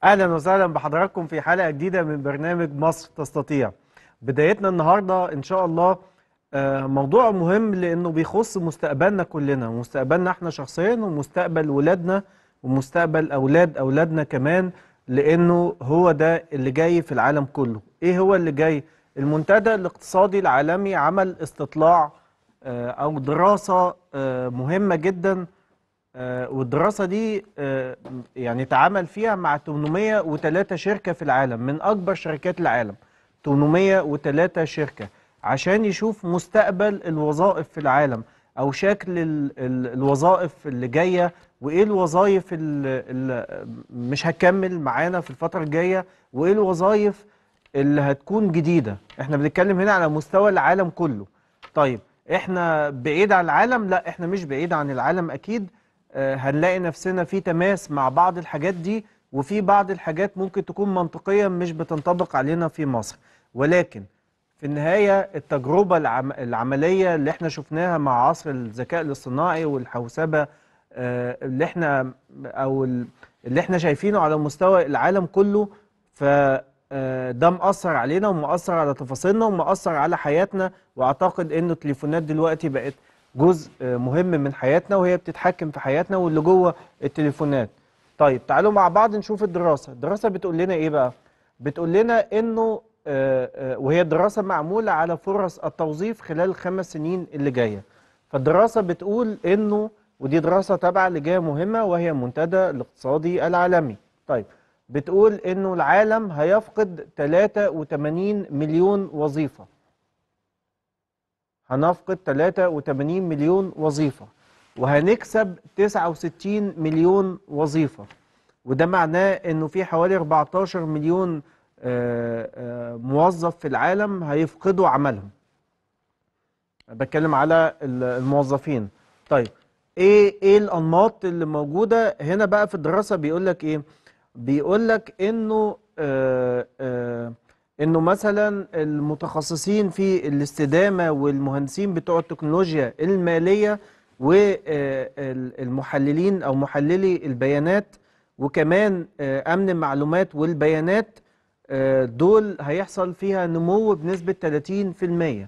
اهلا وسهلا بحضراتكم في حلقه جديده من برنامج مصر تستطيع بدايتنا النهارده ان شاء الله آه، موضوع مهم لانه بيخص مستقبلنا كلنا مستقبلنا احنا شخصيا ومستقبل ولادنا ومستقبل اولاد اولادنا كمان لانه هو ده اللي جاي في العالم كله ايه هو اللي جاي المنتدى الاقتصادي العالمي عمل استطلاع آه، او دراسه آه، مهمه جدا آه، والدراسة دي آه، يعني اتعمل فيها مع 803 شركة في العالم من أكبر شركات العالم 803 شركة عشان يشوف مستقبل الوظائف في العالم أو شكل ال ال الوظائف اللي جاية وإيه الوظائف اللي مش هتكمل معانا في الفترة الجاية وإيه الوظائف اللي هتكون جديدة احنا بنتكلم هنا على مستوى العالم كله طيب احنا بعيد عن العالم لا احنا مش بعيد عن العالم اكيد آه، هنلاقي نفسنا في تماس مع بعض الحاجات دي وفي بعض الحاجات ممكن تكون منطقيا مش بتنطبق علينا في مصر ولكن في النهاية التجربة العم العملية اللي احنا شفناها مع عصر الذكاء الاصطناعي والحوسبة آه، اللي احنا او ال- اللي احنا شايفينه على مستوى العالم كله ف آه، ده مأثر علينا ومأثر على تفاصيلنا ومأثر على حياتنا واعتقد انه التليفونات دلوقتي بقت جزء آه، مهم من حياتنا وهي بتتحكم في حياتنا واللي جوه التليفونات طيب تعالوا مع بعض نشوف الدراسة الدراسة بتقول لنا ايه بقى بتقول لنا انه آه، آه، وهي دراسة معمولة على فرص التوظيف خلال الخمس سنين اللي جاية فالدراسة بتقول انه ودي دراسة تابعة لجهة مهمة وهي المنتدى الاقتصادي العالمي طيب بتقول انه العالم هيفقد 83 مليون وظيفة هنفقد 83 مليون وظيفة وهنكسب 69 مليون وظيفة وده معناه انه في حوالي 14 مليون آه، آه، موظف في العالم هيفقدوا عملهم بتكلم على ال- الموظفين طيب ايه ايه الانماط اللي موجوده هنا بقى في الدراسه بيقول لك ايه بيقول لك انه آه آه انه مثلا المتخصصين في الاستدامه والمهندسين بتوع التكنولوجيا الماليه والمحللين او محللي البيانات وكمان آه، امن المعلومات والبيانات آه، دول هيحصل فيها نمو بنسبه 30%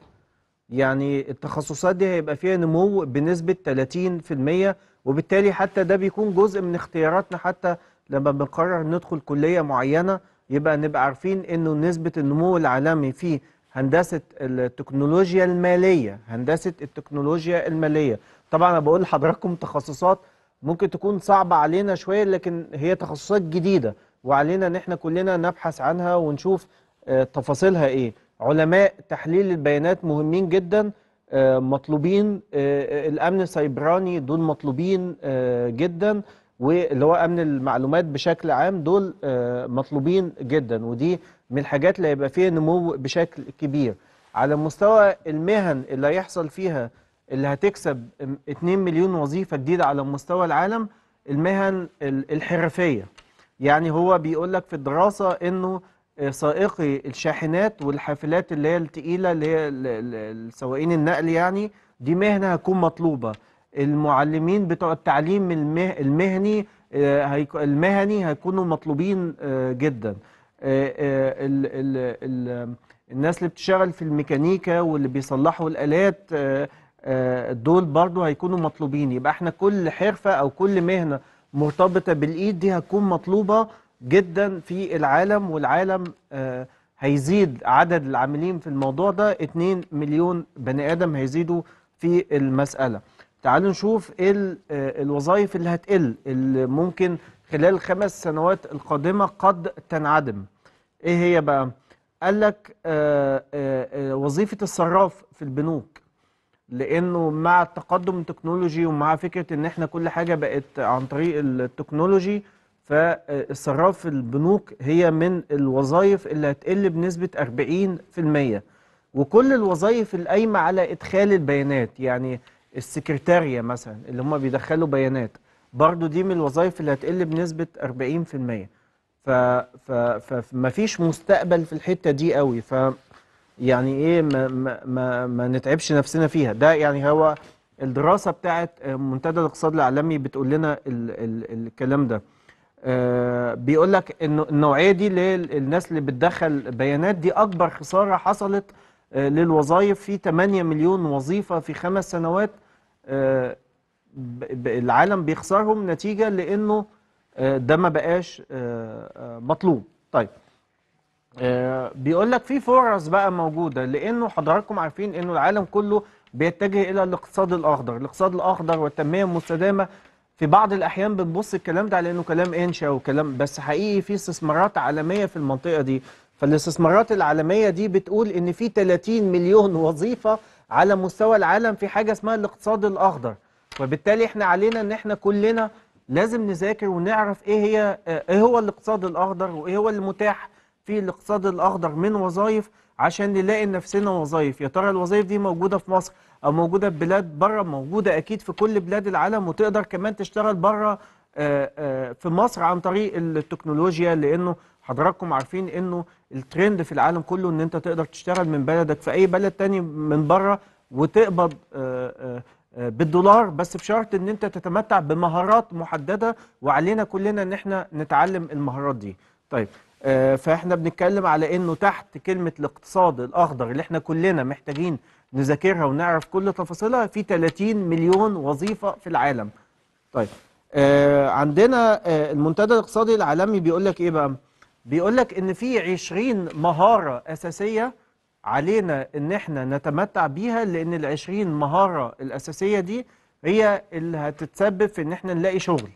يعني التخصصات دي هيبقى فيها نمو بنسبة 30% وبالتالي حتى ده بيكون جزء من اختياراتنا حتى لما بنقرر ندخل كلية معينة يبقى نبقى عارفين انه نسبة النمو العالمي في هندسة التكنولوجيا المالية هندسة التكنولوجيا المالية طبعا انا بقول لحضراتكم تخصصات ممكن تكون صعبة علينا شوية لكن هي تخصصات جديدة وعلينا ان احنا كلنا نبحث عنها ونشوف آه، تفاصيلها ايه علماء تحليل البيانات مهمين جدا آه، مطلوبين آه، الامن السيبراني دول مطلوبين آه، جدا واللي هو امن المعلومات بشكل عام دول آه، مطلوبين جدا ودي من الحاجات اللي هيبقى فيها نمو بشكل كبير على مستوى المهن اللي هيحصل فيها اللي هتكسب 2 مليون وظيفة جديدة على مستوى العالم المهن ال- الحرفية يعني هو بيقول لك في الدراسة انه آه، سائقي الشاحنات والحافلات اللي هي التقيلة اللي هي ال- ال- السواقين النقل يعني دي مهنة هتكون مطلوبة المعلمين بتوع التعليم المه المهني آه، هيك- المهني هيكونوا مطلوبين آه، جدا آه، آه، ال- ال- ال- الناس اللي بتشتغل في الميكانيكا واللي بيصلحوا الآلات آه، آه، دول برضو هيكونوا مطلوبين يبقى احنا كل حرفة أو كل مهنة مرتبطة بالإيد دي هتكون مطلوبة جدا في العالم والعالم آه، هيزيد عدد العاملين في الموضوع ده 2 مليون بني آدم هيزيدوا في المسألة تعالوا نشوف ايه ال- آه، الوظائف اللي هتقل اللي ممكن خلال الخمس سنوات القادمة قد تنعدم ايه هي بقى قال لك آه، آه، آه، وظيفة الصراف في البنوك لانه مع التقدم التكنولوجي ومع فكره ان احنا كل حاجه بقت عن طريق التكنولوجي فالصراف في البنوك هي من الوظائف اللي هتقل بنسبه 40% وكل الوظائف القايمه على ادخال البيانات يعني السكرتاريه مثلا اللي هم بيدخلوا بيانات برضو دي من الوظائف اللي هتقل بنسبه 40% ف ف فما فيش مستقبل في الحته دي قوي ف يعني ايه ما ما ما, ما نتعبش نفسنا فيها ده يعني هو الدراسه بتاعت منتدى الاقتصاد العالمي بتقول لنا ال ال الكلام ده آه، بيقول لك انه النوعيه دي للناس اللي بتدخل بيانات دي اكبر خساره حصلت آه، للوظائف في 8 مليون وظيفه في خمس سنوات آه، ب- ب- العالم بيخسرهم نتيجه لانه آه، ده ما بقاش آه، آه، مطلوب طيب آه، بيقول لك في فرص بقى موجوده لانه حضراتكم عارفين انه العالم كله بيتجه الى الاقتصاد الاخضر، الاقتصاد الاخضر والتنميه المستدامه في بعض الاحيان بنبص الكلام ده على انه كلام انشا وكلام بس حقيقي في استثمارات عالميه في المنطقه دي، فالاستثمارات العالميه دي بتقول ان في 30 مليون وظيفه على مستوى العالم في حاجه اسمها الاقتصاد الاخضر، وبالتالي احنا علينا ان احنا كلنا لازم نذاكر ونعرف ايه هي آه، ايه هو الاقتصاد الاخضر وايه هو المتاح في الاقتصاد الاخضر من وظائف عشان نلاقي لنفسنا وظائف يا ترى الوظائف دي موجوده في مصر او موجوده في بلاد بره موجوده اكيد في كل بلاد العالم وتقدر كمان تشتغل بره آه، آه، في مصر عن طريق التكنولوجيا لانه حضراتكم عارفين انه الترند في العالم كله ان انت تقدر تشتغل من بلدك في اي بلد تاني من بره وتقبض آه، آه، آه، بالدولار بس بشرط ان انت تتمتع بمهارات محدده وعلينا كلنا ان احنا نتعلم المهارات دي طيب آه، فاحنا بنتكلم على انه تحت كلمه الاقتصاد الاخضر اللي احنا كلنا محتاجين نذاكرها ونعرف كل تفاصيلها في 30 مليون وظيفه في العالم طيب آه عندنا آه المنتدى الاقتصادي العالمي بيقول لك ايه بقى بيقول لك ان في 20 مهاره اساسيه علينا ان احنا نتمتع بيها لان ال 20 مهاره الاساسيه دي هي اللي هتتسبب في ان احنا نلاقي شغل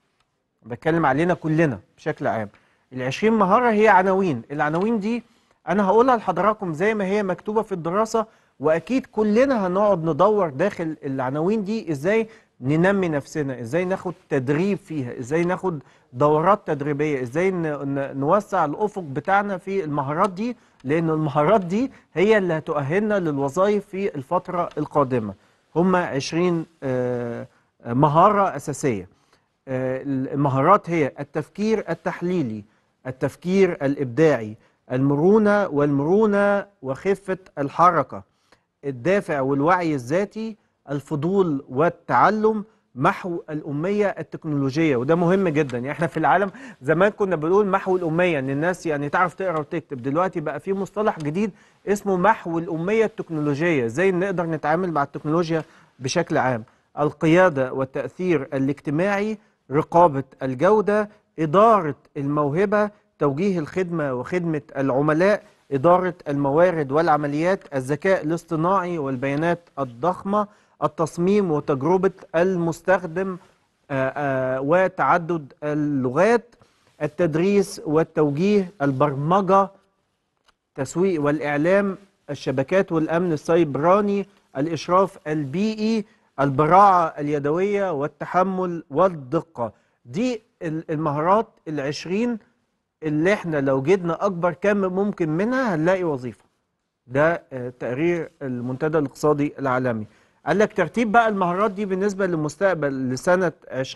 بتكلم علينا كلنا بشكل عام ال 20 مهاره هي عناوين العناوين دي انا هقولها لحضراتكم زي ما هي مكتوبه في الدراسه واكيد كلنا هنقعد ندور داخل العناوين دي ازاي ننمي نفسنا ازاي ناخد تدريب فيها ازاي ناخد دورات تدريبيه ازاي ن- ن- نوسع الافق بتاعنا في المهارات دي لان المهارات دي هي اللي هتؤهلنا للوظائف في الفتره القادمه هم 20 آه، آه، مهاره اساسيه آه، المهارات هي التفكير التحليلي التفكير الإبداعي المرونة والمرونة وخفة الحركة الدافع والوعي الذاتي الفضول والتعلم محو الأمية التكنولوجية وده مهم جدا يعني احنا في العالم زمان كنا بنقول محو الأمية ان الناس يعني تعرف تقرا وتكتب دلوقتي بقى في مصطلح جديد اسمه محو الأمية التكنولوجية ازاي نقدر نتعامل مع التكنولوجيا بشكل عام القيادة والتأثير الاجتماعي رقابة الجودة إدارة الموهبة توجيه الخدمة وخدمة العملاء إدارة الموارد والعمليات الذكاء الاصطناعي والبيانات الضخمة التصميم وتجربة المستخدم آه، آه، وتعدد اللغات التدريس والتوجيه البرمجة التسويق والإعلام الشبكات والأمن السيبراني الإشراف البيئي البراعة اليدوية والتحمل والدقة دي ال- المهارات العشرين اللي احنا لو جدنا أكبر كم ممكن منها هنلاقي وظيفة ده آه، تقرير المنتدى الاقتصادي العالمي قال لك ترتيب بقى المهارات دي بالنسبة للمستقبل لسنة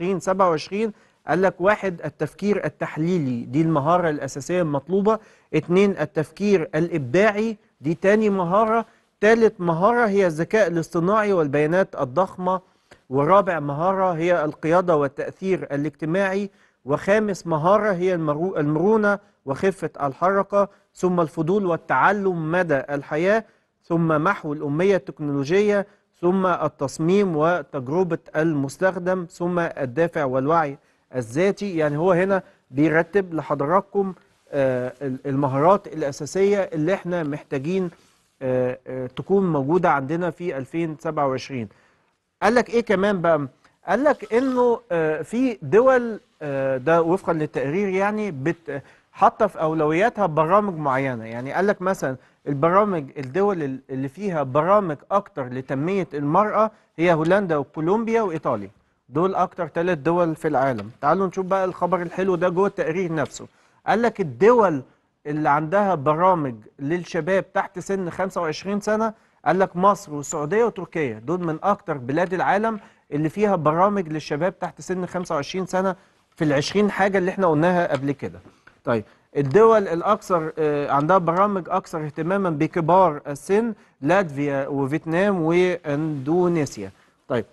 2027 قال لك واحد التفكير التحليلي دي المهارة الأساسية المطلوبة اتنين التفكير الإبداعي دي تاني مهارة تالت مهارة هي الذكاء الاصطناعي والبيانات الضخمة ورابع مهارة هي القيادة والتأثير الاجتماعي وخامس مهارة هي المرو- المرونة وخفة الحركة ثم الفضول والتعلم مدى الحياة ثم محو الأمية التكنولوجية ثم التصميم وتجربة المستخدم ثم الدافع والوعي الذاتي يعني هو هنا بيرتب لحضراتكم آه، المهارات الأساسية اللي احنا محتاجين آه، آه، تكون موجودة عندنا في 2027 قال لك ايه كمان بقى قال لك انه آه، في دول آه، ده وفقا للتقرير يعني بت حاطه في اولوياتها برامج معينه يعني قال لك مثلا البرامج الدول اللي فيها برامج اكتر لتنميه المراه هي هولندا وكولومبيا وايطاليا دول اكتر ثلاث دول في العالم تعالوا نشوف بقى الخبر الحلو ده جوه التقرير نفسه قال لك الدول اللي عندها برامج للشباب تحت سن 25 سنة قال لك مصر والسعودية وتركيا دول من أكتر بلاد العالم اللي فيها برامج للشباب تحت سن 25 سنة في العشرين حاجة اللي احنا قلناها قبل كده طيب الدول الأكثر آه، عندها برامج أكثر اهتماما بكبار السن لاتفيا وفيتنام وإندونيسيا طيب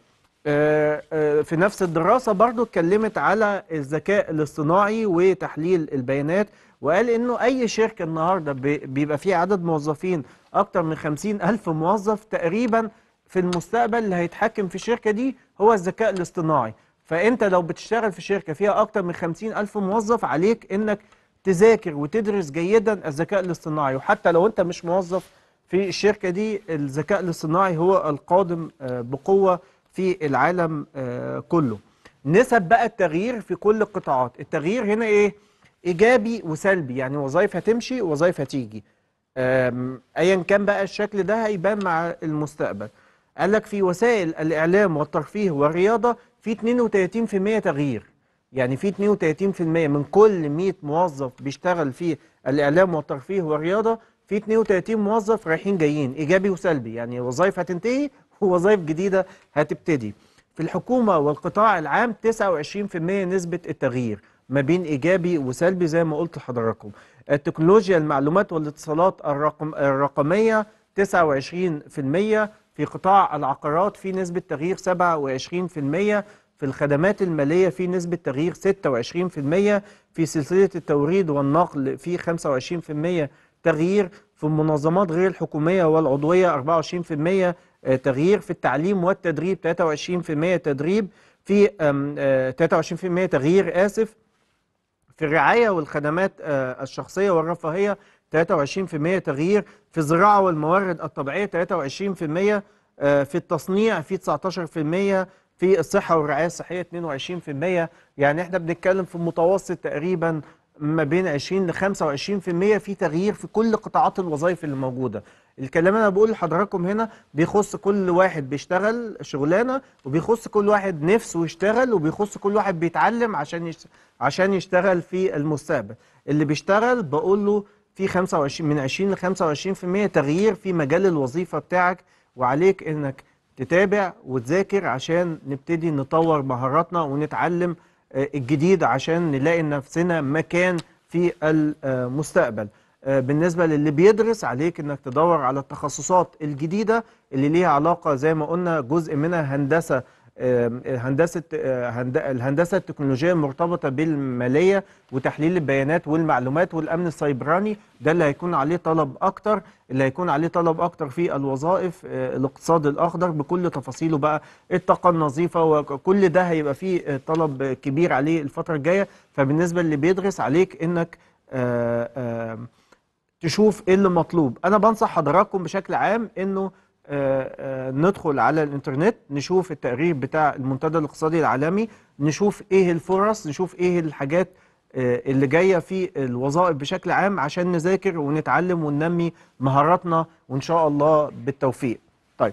آه، آه، في نفس الدراسة برضو اتكلمت على الذكاء الاصطناعي وتحليل البيانات وقال انه اي شركة النهاردة بي- بيبقى فيها عدد موظفين اكتر من خمسين الف موظف تقريبا في المستقبل اللي هيتحكم في الشركة دي هو الذكاء الاصطناعي فانت لو بتشتغل في شركة فيها اكتر من خمسين الف موظف عليك انك تذاكر وتدرس جيدا الذكاء الاصطناعي وحتى لو انت مش موظف في الشركة دي الذكاء الاصطناعي هو القادم آه، بقوة في العالم آه، كله نسب بقى التغيير في كل القطاعات التغيير هنا ايه ايجابي وسلبي يعني وظائف هتمشي وظائف هتيجي آم، ايا كان بقى الشكل ده هيبان مع المستقبل قال لك في وسائل الاعلام والترفيه والرياضه في 32% تغيير يعني في 32% من كل 100 موظف بيشتغل في الاعلام والترفيه والرياضه في 32 موظف رايحين جايين ايجابي وسلبي يعني وظائف هتنتهي ووظائف جديده هتبتدي في الحكومه والقطاع العام 29% نسبه التغيير ما بين ايجابي وسلبي زي ما قلت لحضراتكم التكنولوجيا المعلومات والاتصالات الرقم الرقميه 29% في قطاع العقارات في نسبه تغيير 27% في الخدمات المالية في نسبة تغيير 26% في سلسلة التوريد والنقل في 25% تغيير في المنظمات غير الحكومية والعضوية 24% تغيير في التعليم والتدريب 23% تدريب في أم، آه، 23% تغيير آسف في الرعاية والخدمات آه، الشخصية والرفاهية 23% تغيير في الزراعة والموارد الطبيعية 23% آه، في التصنيع في 19% في الصحة والرعاية الصحية 22% يعني احنا بنتكلم في متوسط تقريبا ما بين 20 ل 25% في تغيير في كل قطاعات الوظائف اللي موجودة الكلام اللي انا بقول لحضراتكم هنا بيخص كل واحد بيشتغل شغلانة وبيخص كل واحد نفسه يشتغل وبيخص كل واحد بيتعلم عشان يشت... عشان يشتغل في المستقبل اللي بيشتغل بقول له في 25 من 20 ل 25% تغيير في مجال الوظيفة بتاعك وعليك انك تتابع وتذاكر عشان نبتدي نطور مهاراتنا ونتعلم آه، الجديد عشان نلاقي نفسنا مكان في المستقبل آه، بالنسبة للي بيدرس عليك انك تدور على التخصصات الجديدة اللي ليها علاقة زي ما قلنا جزء منها هندسة آه، هندسة آه، هند- الهندسة التكنولوجية المرتبطة بالمالية وتحليل البيانات والمعلومات والأمن السيبراني ده اللي هيكون عليه طلب أكتر اللي هيكون عليه طلب أكتر في الوظائف آه، الاقتصاد الأخضر بكل تفاصيله بقى الطاقة النظيفة وكل ده هيبقى فيه آه، طلب كبير عليه الفترة الجاية فبالنسبة اللي بيدرس عليك إنك آه، آه، تشوف ايه اللي مطلوب انا بنصح حضراتكم بشكل عام انه آه، آه، ندخل على الانترنت نشوف التقرير بتاع المنتدى الاقتصادي العالمي نشوف ايه الفرص نشوف ايه الحاجات آه، اللي جايه في الوظائف بشكل عام عشان نذاكر ونتعلم وننمي مهاراتنا وان شاء الله بالتوفيق طيب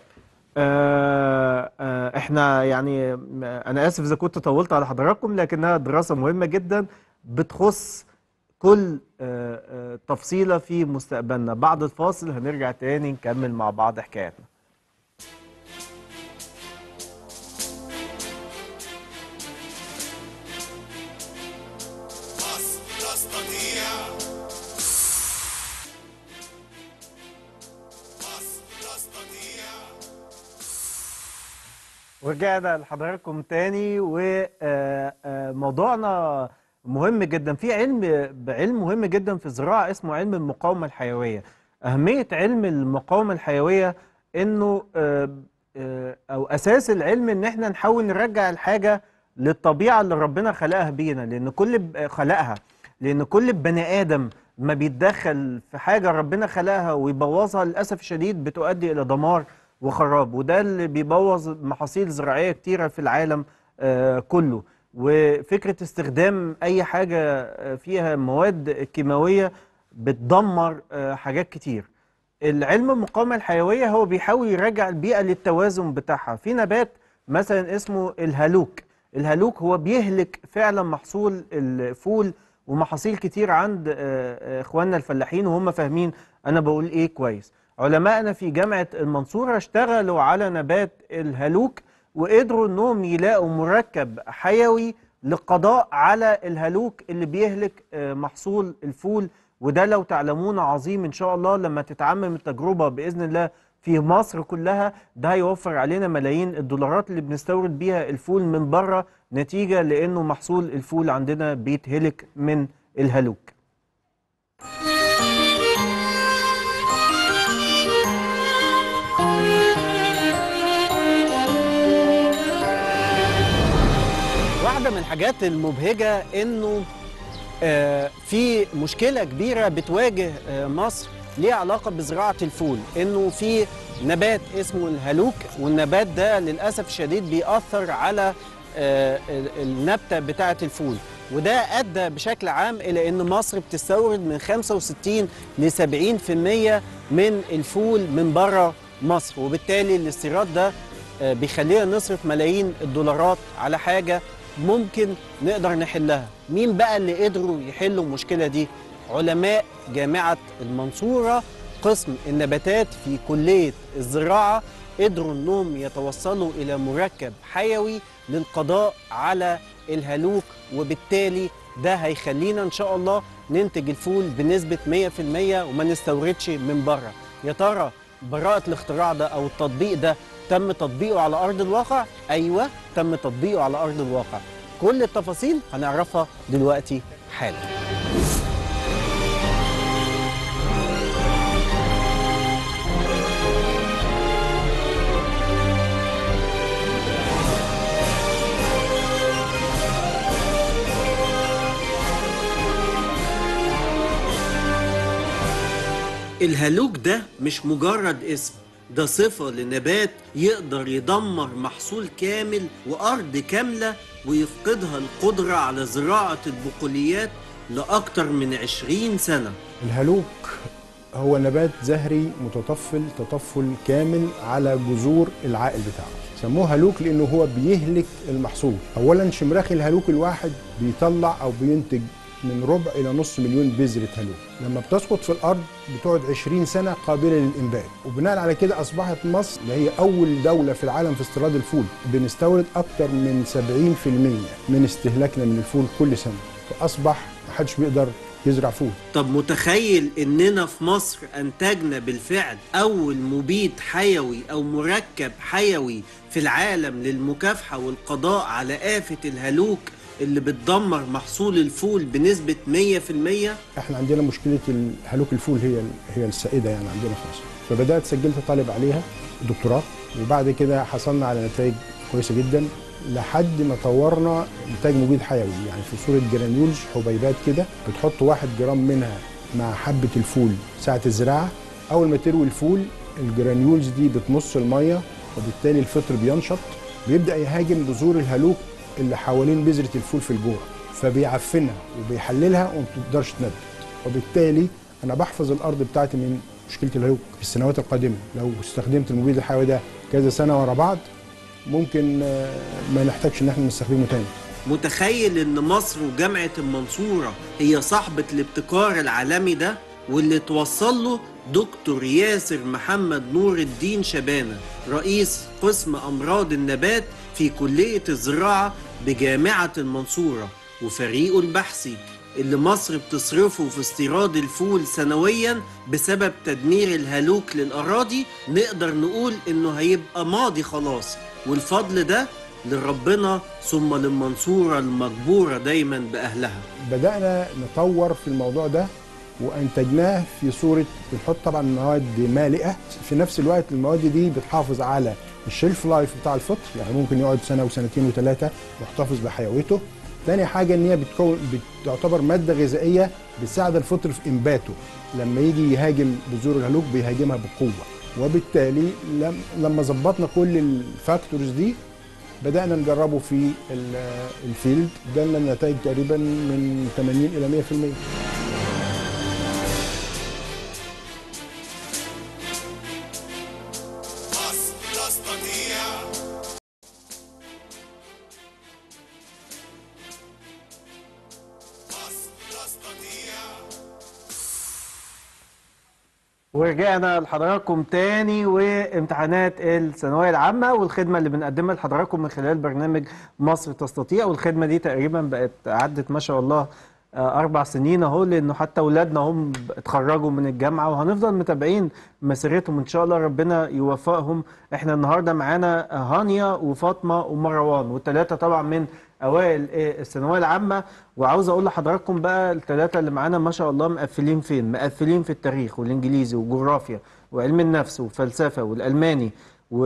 آه، آه، احنا يعني م- انا اسف اذا كنت طولت على حضراتكم لكنها دراسه مهمه جدا بتخص كل آه، آه، تفصيلة في مستقبلنا بعد الفاصل هنرجع تاني نكمل مع بعض حكاياتنا مصر تستطيع مصر تستطيع ورجعنا لحضراتكم تاني وموضوعنا مهم جدا في علم علم مهم جدا في الزراعة اسمه علم المقاومة الحيوية أهمية علم المقاومة الحيوية إنه آه، آه، أو أساس العلم إن إحنا نحاول نرجع الحاجة للطبيعة اللي ربنا خلقها بينا لأن كل ب- خلقها لأن كل بني آدم ما بيتدخل في حاجة ربنا خلقها ويبوظها للأسف الشديد بتؤدي إلى دمار وخراب وده اللي بيبوظ محاصيل زراعية كتيرة في العالم آه، كله وفكرة استخدام أي حاجة آه، فيها مواد كيماوية بتدمر آه، حاجات كتير العلم المقاومة الحيوية هو بيحاول يرجع البيئة للتوازن بتاعها في نبات مثلا اسمه الهالوك الهالوك هو بيهلك فعلا محصول الفول ومحاصيل كتير عند آه، آه، اخواننا الفلاحين وهم فاهمين انا بقول ايه كويس علمائنا في جامعة المنصورة اشتغلوا على نبات الهالوك وقدروا انهم يلاقوا مركب حيوي للقضاء على الهالوك اللي بيهلك آه، محصول الفول وده لو تعلمون عظيم ان شاء الله لما تتعمم التجربة باذن الله في مصر كلها ده هيوفر علينا ملايين الدولارات اللي بنستورد بيها الفول من بره نتيجة لأنه محصول الفول عندنا بيتهلك من الهلوك واحدة من الحاجات المبهجة انه آه، في مشكلة كبيرة بتواجه آه، مصر ليها علاقة بزراعة الفول انه في نبات اسمه الهلوك والنبات ده للأسف الشديد بيأثر على آه، ال- النبتة بتاعة الفول وده أدى بشكل عام إلى أن مصر بتستورد من 65 ل 70% من الفول من بره مصر وبالتالي الاستيراد ده آه، بيخلينا نصرف ملايين الدولارات على حاجة ممكن نقدر نحلها مين بقى اللي قدروا يحلوا المشكلة دي علماء جامعة المنصورة قسم النباتات في كلية الزراعة قدروا انهم يتوصلوا الى مركب حيوي للقضاء على الهلوك وبالتالي ده هيخلينا ان شاء الله ننتج الفول بنسبة 100% وما نستوردش من بره يا ترى براءة الاختراع ده او التطبيق ده تم تطبيقه على ارض الواقع ايوه تم تطبيقه على ارض الواقع كل التفاصيل هنعرفها دلوقتي حالا الهلوك ده مش مجرد اسم ده صفة لنبات يقدر يدمر محصول كامل وأرض كاملة ويفقدها القدرة على زراعة البقوليات لأكتر من عشرين سنة الهلوك هو نبات زهري متطفل تطفل كامل على جذور العائل بتاعه سموه هلوك لانه هو بيهلك المحصول اولا شمراخ الهلوك الواحد بيطلع او بينتج من ربع الى نص مليون بذره هلوك لما بتسقط في الارض بتقعد 20 سنه قابله للانبات وبناء على كده اصبحت مصر اللي هي اول دوله في العالم في استيراد الفول بنستورد اكتر من 70% من استهلاكنا من الفول كل سنه فاصبح محدش بيقدر يزرع فول طب متخيل إننا في مصر أنتجنا بالفعل أول مبيد حيوي أو مركب حيوي في العالم للمكافحة والقضاء على آفة الهلوك اللي بتدمر محصول الفول بنسبة 100% احنا عندنا مشكله الهلوك الفول هي هي السائده يعني عندنا في مصر فبدات سجلت طالب عليها دكتوراه وبعد كده حصلنا على نتائج كويسه جدا لحد ما طورنا انتاج مبيد حيوي يعني في صوره جرانيولز حبيبات كده بتحط واحد جرام منها مع حبه الفول ساعه الزراعه اول ما تروي الفول الجرانيولز دي بتمص الميه وبالتالي الفطر بينشط بيبدا يهاجم بذور الهلوك اللي حوالين بذره الفول في الجوره فبيعفنها وبيحللها وما بتقدرش تنبت وبالتالي انا بحفظ الارض بتاعتي من مشكله الهلوك في السنوات القادمه لو استخدمت المبيد الحيوي ده كذا سنه ورا بعض ممكن آه، ما نحتاجش ان احنا نستخدمه تاني متخيل ان مصر وجامعة المنصورة هي صاحبة الابتكار العالمي ده واللي توصل له دكتور ياسر محمد نور الدين شبانة رئيس قسم أمراض النبات في كلية الزراعة بجامعة المنصورة وفريقه البحثي اللي مصر بتصرفه في استيراد الفول سنويا بسبب تدمير الهلوك للأراضي نقدر نقول إنه هيبقى ماضي خلاص والفضل ده لربنا ثم للمنصورة المجبورة دايما بأهلها بدانا نطور في الموضوع ده وانتجناه في صوره بنحط طبعا مواد مالئه في نفس الوقت المواد دي بتحافظ على الشيلف لايف بتاع الفطر يعني ممكن يقعد سنه وسنتين وثلاثه محتفظ بحيويته تاني حاجه ان هي بتكون بتعتبر ماده غذائيه بتساعد الفطر في انباته لما يجي يهاجم بذور الهلوك بيهاجمها بقوه وبالتالي لم لما ظبطنا كل الفاكتورز دي بدأنا نجربه في ال- الفيلد جالنا النتائج تقريبا من 80 إلى 100% مصر تستطيع مصر تستطيع ورجعنا لحضراتكم تاني وامتحانات الثانوية العامة والخدمة اللي بنقدمها لحضراتكم من خلال برنامج مصر تستطيع والخدمة دي تقريبا بقت عدت ما شاء الله آه، اربع سنين اهو لانه حتى اولادنا هم اتخرجوا من الجامعه وهنفضل متابعين مسيرتهم ان شاء الله ربنا يوفقهم احنا النهارده معانا هانيا وفاطمه ومروان والثلاثه طبعا من اوائل إيه الثانويه العامه وعاوز اقول لحضراتكم بقى الثلاثه اللي معانا ما شاء الله مقفلين فين مقفلين في التاريخ والانجليزي والجغرافيا وعلم النفس والفلسفه والالماني و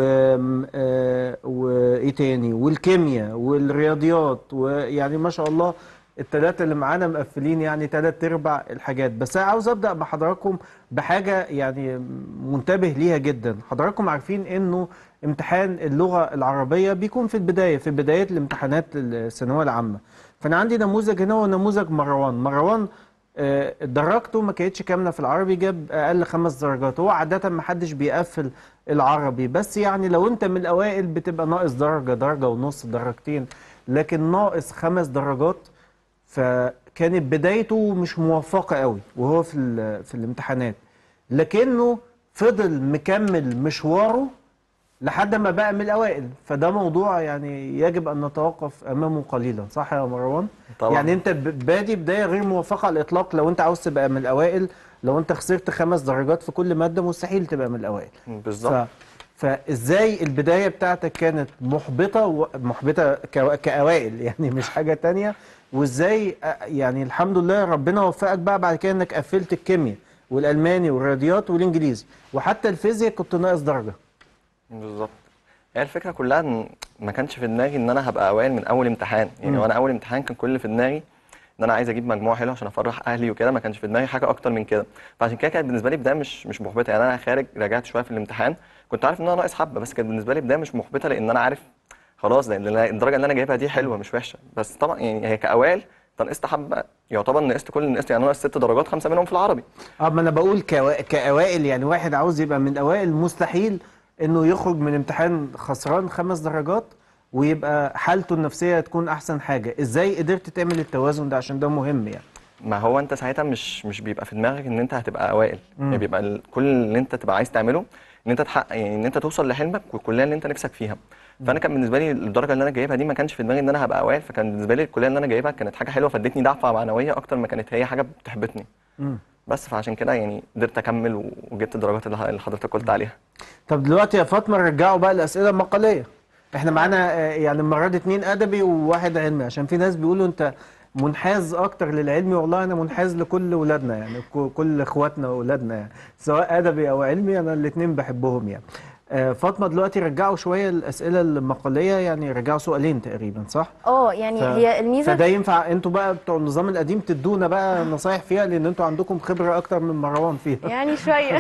آه، وايه تاني والكيمياء والرياضيات ويعني ما شاء الله الثلاثه اللي معانا مقفلين يعني ثلاث ارباع الحاجات بس انا عاوز ابدا بحضراتكم بحاجه يعني منتبه ليها جدا حضراتكم عارفين انه امتحان اللغه العربيه بيكون في البدايه في بدايه الامتحانات الثانويه العامه فانا عندي نموذج هنا هو نموذج مروان مروان آه، درجته ما كانتش كامله في العربي جاب اقل خمس درجات هو عاده ما حدش بيقفل العربي بس يعني لو انت من الاوائل بتبقى ناقص درجه درجه ونص درجتين لكن ناقص خمس درجات فكانت بدايته مش موفقه قوي وهو في ال- في الامتحانات لكنه فضل مكمل مشواره لحد ما بقى من الاوائل فده موضوع يعني يجب ان نتوقف امامه قليلا صح يا مروان طبعا. يعني انت ب- بادي بدايه غير موفقه على الاطلاق لو انت عاوز تبقى من الاوائل لو انت خسرت خمس درجات في كل ماده مستحيل تبقى من الاوائل بالظبط ف... فازاي البدايه بتاعتك كانت محبطه و... محبطه ك... كاوائل يعني مش حاجه تانية وازاي أ- يعني الحمد لله ربنا وفقك بقى بعد كده انك قفلت الكيمياء والالماني والرياضيات والانجليزي وحتى الفيزياء كنت ناقص درجه بالظبط هي الفكره كلها ان ما كانش في دماغي ان انا هبقى اوائل من اول امتحان يعني مم. وانا اول امتحان كان كل اللي في دماغي ان انا عايز اجيب مجموع حلو عشان افرح اهلي وكده ما كانش في دماغي حاجه اكتر من كده فعشان كده كانت بالنسبه لي بدايه مش مش محبطه يعني انا خارج راجعت شويه في الامتحان كنت عارف ان انا ناقص حبه بس كانت بالنسبه لي بدايه مش محبطه لان انا عارف خلاص لان أنا الدرجه اللي انا جايبها دي حلوه مش وحشه بس طبعا يعني هي كاوائل نقصت حبه يعتبر نقصت كل نقصت يعني ناقص ست درجات خمسه منهم في العربي اه ما انا بقول كوا... كاوائل يعني واحد عاوز يبقى من الاوائل مستحيل انه يخرج من امتحان خسران خمس درجات ويبقى حالته النفسيه تكون احسن حاجه ازاي قدرت تعمل التوازن ده عشان ده مهم يعني ما هو انت ساعتها مش مش بيبقى في دماغك ان انت هتبقى اوائل مم. يعني بيبقى ال- كل اللي انت تبقى عايز تعمله ان انت تحقق يعني ان انت توصل لحلمك والكليه اللي انت نفسك فيها فانا كان بالنسبه لي الدرجه اللي انا جايبها دي ما كانش في دماغي ان انا هبقى اوائل فكان بالنسبه لي الكليه اللي انا جايبها كانت حاجه حلوه فادتني دفعه معنويه اكتر ما كانت هي حاجه بتحبطني مم. بس فعشان كده يعني قدرت اكمل و- وجبت الدرجات اللي اللي حضرتك قلت عليها طب دلوقتي يا فاطمه رجعوا بقى الاسئله المقاليه احنا معانا آه، يعني المره دي اتنين ادبي وواحد علمي عشان في ناس بيقولوا انت منحاز اكتر للعلمي والله انا منحاز لكل ولادنا يعني ك- كل اخواتنا واولادنا يعني سواء ادبي او علمي انا الاثنين بحبهم يعني آه، فاطمه دلوقتي رجعوا شويه الاسئله المقاليه يعني رجعوا سؤالين تقريبا صح اه يعني ف- هي الميزه فده ينفع انتوا بقى بتوع النظام القديم تدونا بقى نصايح فيها لان انتوا عندكم خبره اكتر من مروان فيها يعني شويه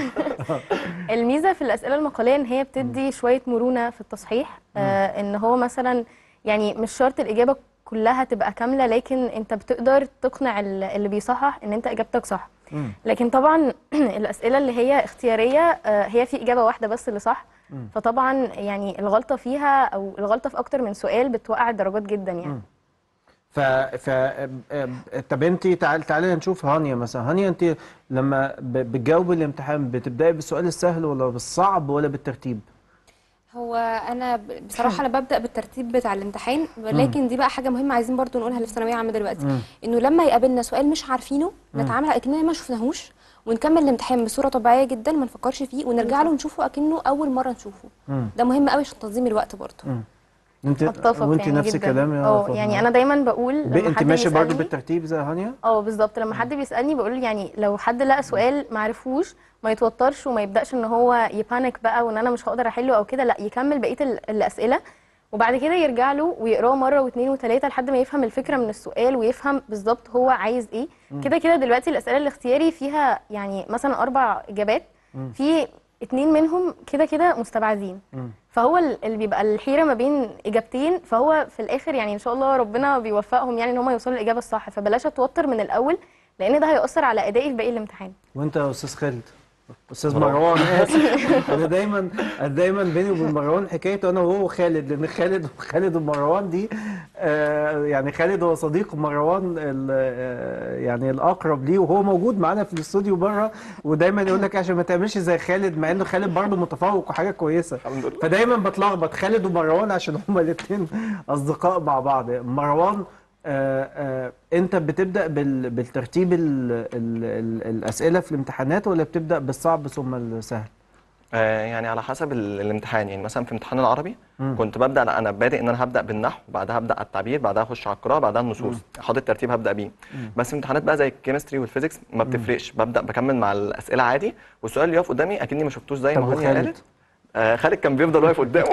الميزه في الاسئله المقاليه ان هي بتدي شويه مرونه في التصحيح آه ان هو مثلا يعني مش شرط الاجابه كلها تبقى كامله لكن انت بتقدر تقنع ال- اللي بيصحح ان انت اجابتك صح مم. لكن طبعا الاسئله اللي هي اختياريه آه، هي في اجابه واحده بس اللي صح مم. فطبعا يعني الغلطه فيها او الغلطه في اكتر من سؤال بتوقع الدرجات جدا يعني مم. ف ف آم، طب انت تعال تعالي نشوف هانيا مثلا هانيا انت لما ب- بتجاوبي الامتحان بتبداي بالسؤال السهل ولا بالصعب ولا بالترتيب هو انا ب- بصراحه انا ببدا بالترتيب بتاع الامتحان ولكن دي بقى حاجه مهمه عايزين برضو نقولها اللي في ثانويه عامه دلوقتي مم. انه لما يقابلنا سؤال مش عارفينه نتعامل اكننا ما شفناهوش ونكمل الامتحان بصوره طبيعيه جدا ما نفكرش فيه ونرجع له نشوفه اكنه اول مره نشوفه مم. ده مهم قوي عشان تنظيم الوقت برضو مم. انت اتفق وانت يعني نفس جدا الكلام يا اه فاطمة. يعني انا دايما بقول ب... لما انت حد ماشيه برضه بيسألني- بالترتيب زي هانيا اه بالظبط لما حد بيسالني بقول يعني لو حد لقى سؤال ما عرفوش ما يتوترش وما يبداش ان هو يبانك بقى وان انا مش هقدر احله او كده لا يكمل بقيه ال- الاسئله وبعد كده يرجع له ويقراه مره واثنين وثلاثه لحد ما يفهم الفكره من السؤال ويفهم بالظبط هو عايز ايه كده كده دلوقتي الاسئله الاختياري فيها يعني مثلا اربع اجابات في اتنين منهم كده كده مستبعدين مم. فهو ال- اللي بيبقى الحيره ما بين اجابتين فهو في الاخر يعني ان شاء الله ربنا بيوفقهم يعني ان هم يوصلوا للاجابه الصح فبلاش اتوتر من الاول لان ده هيأثر على ادائي في باقي الامتحان وانت يا استاذ خالد استاذ مروان. مروان اسف انا دايما دايما بيني وبين مروان حكايه انا وهو خالد لان خالد خالد ومروان دي آه يعني خالد هو صديق مروان ال- آه يعني الاقرب ليه وهو موجود معانا في الاستوديو بره ودايما يقول لك عشان ما تعملش زي خالد مع انه خالد برضه متفوق وحاجه كويسه الحمد لله فدايما بتلخبط خالد ومروان عشان هما الاثنين اصدقاء مع بعض مروان آه آه انت بتبدا بال- بالترتيب ال ال ال الاسئله في الامتحانات ولا بتبدا بالصعب ثم السهل آه، يعني على حسب ال- الامتحان يعني مثلا في امتحان العربي مم. كنت ببدا لا انا بادئ ان انا هبدا بالنحو بعدها هبدا على التعبير بعدها اخش على القراءه بعدها النصوص حاطط ترتيب هبدا بيه بس امتحانات بقى زي الكيمستري والفيزيكس ما بتفرقش ببدا بكمل مع الاسئله عادي والسؤال اللي يقف قدامي اكني ما شفتوش زي طب ما هانيا وخالد؟ قالت آه خالد كان بيفضل واقف قدامه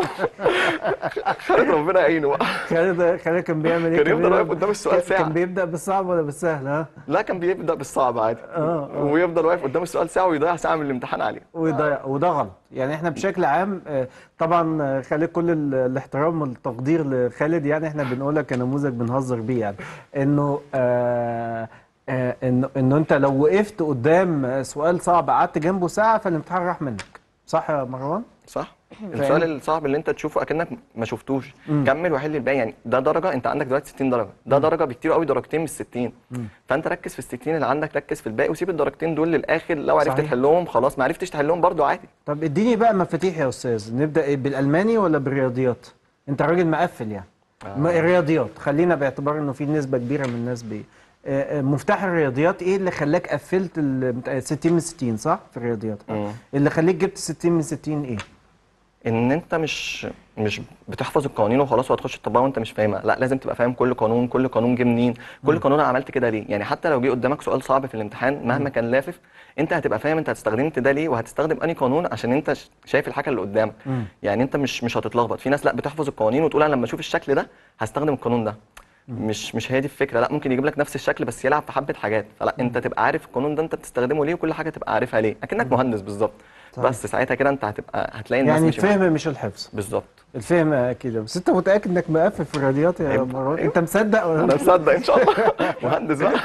خالد ربنا يعينه بقى خالد خالد كان بيعمل ايه كان يفضل بيبدأ- واقف قدام السؤال كان- ساعة. كان بيبدا بالصعب ولا بالسهل ها لا كان بيبدا بالصعب عادي آه، آه. ويفضل واقف قدام السؤال ساعه ويضيع ساعه من الامتحان عليه وده وده غلط يعني احنا بشكل عام آه، طبعا آه، خالد كل ال- الاحترام والتقدير لخالد يعني احنا بنقولها كنموذج بنهزر بيه يعني انه آه آه انه انه انت لو وقفت قدام آه، سؤال صعب قعدت جنبه ساعه فالامتحان راح منك صح يا مروان؟ صح السؤال الصعب اللي انت تشوفه اكنك ما شفتوش مم. كمل وحل الباقي يعني ده درجه انت عندك دلوقتي 60 درجه ده درجه بكتير قوي درجتين من ال 60 فانت ركز في ال 60 اللي عندك ركز في الباقي وسيب الدرجتين دول للاخر لو عرفت صحيح. تحلهم خلاص ما عرفتش تحلهم برضو عادي طب اديني بقى مفاتيح يا استاذ نبدا إيه بالالماني ولا بالرياضيات؟ انت راجل مقفل يعني آه. الرياضيات خلينا باعتبار انه في نسبه كبيره من الناس بي آه، آه، مفتاح الرياضيات ايه اللي خلاك قفلت ال 60 من 60 صح في الرياضيات مم. اللي خليك جبت 60 من 60 ايه ان انت مش مش بتحفظ القوانين وخلاص وهتخش تطبقها وانت مش فاهمها لا لازم تبقى فاهم كل قانون كل قانون جه منين كل قانون انا عملت كده ليه يعني حتى لو جه قدامك سؤال صعب في الامتحان مهما كان لافف انت هتبقى فاهم انت هتستخدمت ده ليه وهتستخدم انهي قانون عشان انت ش- شايف الحاجه اللي قدامك مم. يعني انت مش مش هتتلخبط في ناس لا بتحفظ القوانين وتقول انا لما اشوف الشكل ده هستخدم القانون ده مش مش هي دي الفكره لا ممكن يجيب لك نفس الشكل بس يلعب في حبه حاجات فلا انت تبقى عارف القانون ده انت بتستخدمه ليه وكل حاجه تبقى عارفها ليه اكنك مهندس بالظبط صحيح. بس ساعتها كده انت هتبقى هتلاقي الناس يعني ماشيه معاك. الفهم مش الحفظ بالظبط الفهم كده بس انت متاكد انك مقفل في الرياضيات يا أيوة. مروان أيوة. انت مصدق ولا انا مصدق ان شاء الله مهندس بقى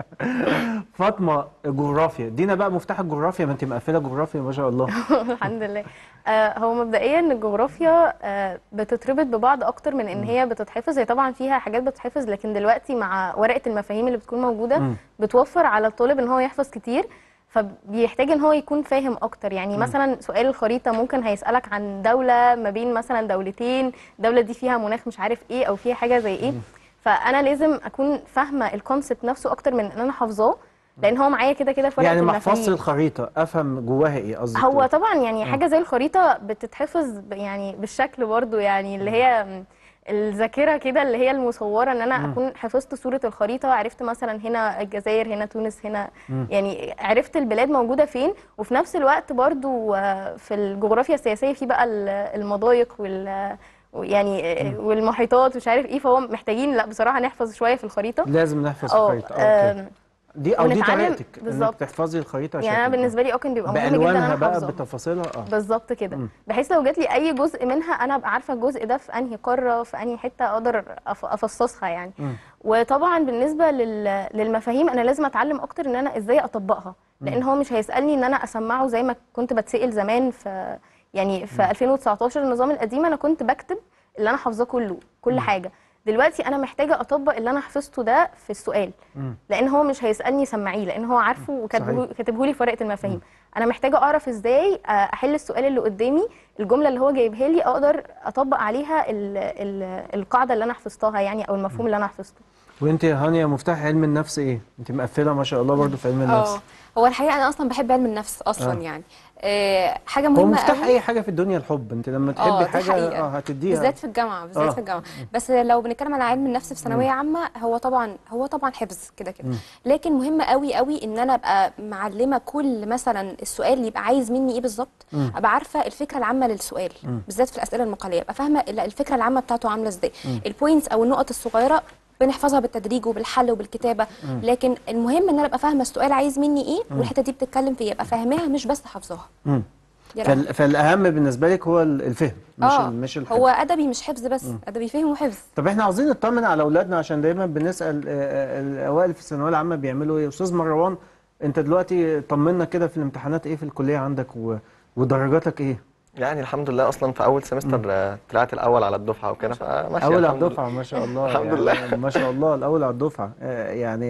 فاطمه جغرافيا ادينا بقى مفتاح الجغرافيا ما انت مقفله جغرافيا ما شاء الله الحمد لله آه، هو مبدئيا الجغرافيا آه، بتتربط ببعض اكتر من ان هي بتتحفظ هي طبعا فيها حاجات بتتحفظ لكن دلوقتي مع ورقه المفاهيم اللي بتكون موجوده مم. بتوفر على الطالب ان هو يحفظ كتير فبيحتاج ان هو يكون فاهم اكتر يعني مثلا سؤال الخريطه ممكن هيسالك عن دوله ما بين مثلا دولتين الدوله دي فيها مناخ مش عارف ايه او فيها حاجه زي ايه فانا لازم اكون فاهمه الكونسبت نفسه اكتر من ان انا حافظاه لان هو معايا كده كده في ورقه يعني المفاهيم محفظه الخريطه افهم جواها ايه قصدك هو تقول؟ طبعا يعني حاجه زي الخريطه بتتحفظ ب- يعني بالشكل برضو يعني اللي هي م- الذاكره كده اللي هي المصوره ان انا اكون حفظت صوره الخريطه عرفت مثلا هنا الجزائر هنا تونس هنا يعني عرفت البلاد موجوده فين وفي نفس الوقت برضو آه، في الجغرافيا السياسيه في بقى ال- المضايق وال يعني آه، والمحيطات ومش عارف ايه فهو محتاجين لا بصراحه نحفظ شويه في الخريطه لازم نحفظ اه الخريطه آه، اوكي آم، دي او دي ونتعلم- طريقتك انك بالظبط. تحفظي الخريطه يعني انا شكل. بالنسبه لي اه كان بيبقى مهم جدا ان بالوانها انا بقى حافظه بتفاصيلها اه بالظبط كده مم. بحيث لو جات لي اي جزء منها انا ابقى عارفه الجزء ده في انهي قاره في انهي حته اقدر أف- افصصها يعني مم. وطبعا بالنسبه لل... للمفاهيم انا لازم اتعلم اكتر ان انا ازاي اطبقها لان هو مش هيسالني ان انا اسمعه زي ما كنت بتسال زمان في يعني في 2019 النظام القديم انا كنت بكتب اللي انا حافظاه كله كل حاجه دلوقتي انا محتاجه اطبق اللي انا حفظته ده في السؤال مم. لان هو مش هيسالني سمعيه لان هو عارفه صحيح. وكاتبه لي في ورقه المفاهيم انا محتاجه اعرف ازاي آه، احل السؤال اللي قدامي الجمله اللي هو جايبها لي اقدر اطبق عليها ال ال القاعده اللي انا حفظتها يعني او المفهوم اللي انا حفظته وانت يا هانيا مفتاح علم النفس ايه انت مقفله ما شاء الله برضو في علم النفس اه هو الحقيقه انا اصلا بحب علم النفس اصلا آه. يعني آه حاجه هو مهمه مفتاح قوي. اي حاجه في الدنيا الحب انت لما اه تحبي دي حاجه حقيقة. اه هتديها بالذات في الجامعه بالذات آه. في الجامعه بس لو بنتكلم على علم النفس في ثانويه عامه هو طبعا هو طبعا حفظ كده كده لكن مهم قوي قوي ان انا ابقى معلمه كل مثلا السؤال اللي يبقى عايز مني ايه بالظبط ابقى عارفه الفكره العامه للسؤال بالذات في الاسئله المقاليه ابقى فاهمه ال- الفكره العامه بتاعته عامله ازاي البوينتس او النقط الصغيره بنحفظها بالتدريج وبالحل وبالكتابه لكن المهم ان انا ابقى فاهمه السؤال عايز مني ايه والحته دي بتتكلم في ايه ابقى فاهماها مش بس حافظاها مم. دي الأهم. فال... فالاهم بالنسبه لك هو ال- الفهم مش اه ال... مش الحفظ هو ادبي مش حفظ بس ادبي فهم وحفظ طب احنا عاوزين نطمن على اولادنا عشان دايما بنسال آه، آه، الاوائل في الثانويه العامه بيعملوا ايه استاذ مروان انت دلوقتي طمنا كده في الامتحانات ايه في الكليه عندك و... ودرجاتك ايه يعني الحمد لله اصلا في اول سمستر آه، طلعت الاول على الدفعه وكده فماشي اول على الحمد لله. الدفعه ما شاء الله الحمد يعني لله. ما شاء الله الاول على الدفعه آه، يعني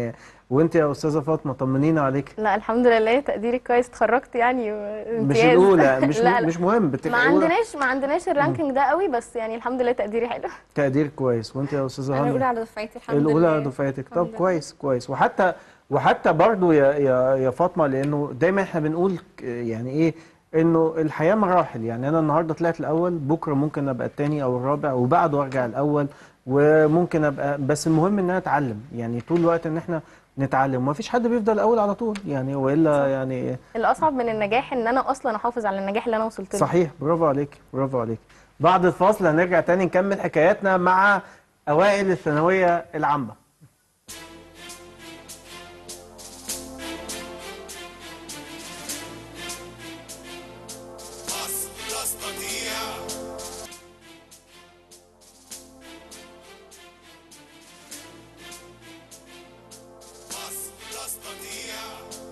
وانت يا استاذه فاطمه طمنينا عليك لا الحمد لله تقديري كويس اتخرجت يعني مش امتياز. الاولى مش لا لا مش مهم ما بتبقى أولى. عندناش ما عندناش الرانكينج ده قوي بس يعني الحمد لله تقديري حلو تقدير كويس وانت يا استاذه انا هاني الاولى على دفعتي الحمد لله الاولى على دفعتك طب الحمد لله. كويس كويس وحتى وحتى برضو يا يا يا فاطمه لانه دايما احنا بنقول ك- يعني ايه انه الحياه مراحل يعني انا النهارده طلعت الاول بكره ممكن ابقى الثاني او الرابع وبعده ارجع الاول وممكن ابقى بس المهم ان انا اتعلم يعني طول الوقت ان احنا نتعلم ومفيش حد بيفضل الاول على طول يعني والا يعني الاصعب من النجاح ان انا اصلا احافظ على النجاح اللي انا وصلت له صحيح برافو عليك برافو عليك بعد الفاصل هنرجع تاني نكمل حكاياتنا مع اوائل الثانويه العامه مصر تستطيع مصر تستطيع